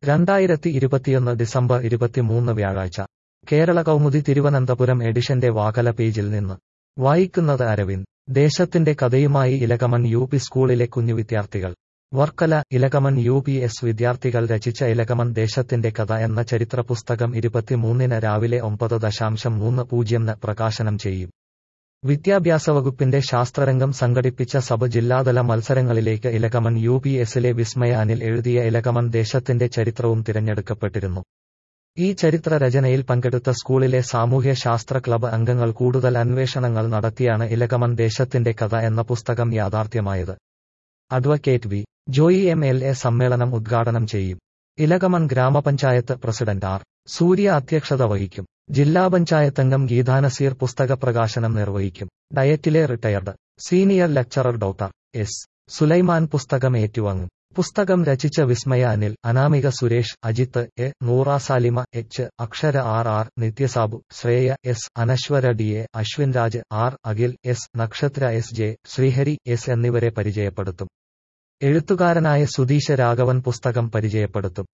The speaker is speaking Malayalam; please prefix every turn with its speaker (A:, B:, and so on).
A: രണ്ടായിരത്തി ഇരുപത്തിയൊന്ന് ഡിസംബർ ഇരുപത്തിമൂന്ന് വ്യാഴാഴ്ച കേരള കൗമുദി തിരുവനന്തപുരം എഡിഷന്റെ വാകല പേജിൽ നിന്ന് വായിക്കുന്നത് അരവിന്ദ് ദേശത്തിന്റെ കഥയുമായി ഇലകമൺ യു പി സ്കൂളിലെ കുഞ്ഞു വിദ്യാർത്ഥികൾ Varkala Elakamon U P S വിദ്യാർത്ഥികൾ രചിച്ച ഇലകമൺ ദേശത്തിന്റെ കഥ എന്ന ചരിത്ര പുസ്തകം ഇരുപത്തിമൂന്നിന് രാവിലെ ഒമ്പത് ദശാംശം മൂന്ന് പൂജ്യംന് പ്രകാശനം ചെയ്യും വിദ്യാഭ്യാസ വകുപ്പിന്റെ ശാസ്ത്രരംഗം സംഘടിപ്പിച്ച സബ് ജില്ലാതല മത്സരങ്ങളിലേക്ക് ഇലകമൺ യു പി എസിലെ വിസ്മയ അനിൽ എഴുതിയ ഇലകമൺ ദേശത്തിന്റെ ചരിത്രവും തിരഞ്ഞെടുക്കപ്പെട്ടിരുന്നു ഈ ചരിത്ര രചനയിൽ പങ്കെടുത്ത സ്കൂളിലെ സാമൂഹ്യ ശാസ്ത്ര ക്ലബ് അംഗങ്ങൾ കൂടുതൽ അന്വേഷണങ്ങൾ നടത്തിയാണ് ഇലകമൺ ദേശത്തിന്റെ കഥ എന്ന പുസ്തകം യാഥാർത്ഥ്യമായത് advocate V Joy M L A സമ്മേളനം ഉദ്ഘാടനം ചെയ്യും ഇലകമൺ ഗ്രാമപഞ്ചായത്ത് പ്രസിഡന്റ് ആർ സൂര്യ അധ്യക്ഷത വഹിക്കും ജില്ലാ പഞ്ചായത്ത് അംഗം ഗീതാ നസീർ പുസ്തക പ്രകാശനം നിർവഹിക്കും ഡയറ്റിലെ retired senior lecturer doctor S Sulaiman പുസ്തകം ഏറ്റുവാങ്ങും പുസ്തകം രചിച്ച Vismaya Anil Anamika Suresh Ajith A Noora Salima H Akshara R R Nithyasabu Shreya S Anaswara D A Ashwin Raj R Akhil S Nakshatra S J Sreehari S എന്നിവരെ പരിചയപ്പെടുത്തും എഴുത്തുകാരനായ സുധീഷ രാഘവൻ പുസ്തകം പരിചയപ്പെടുത്തും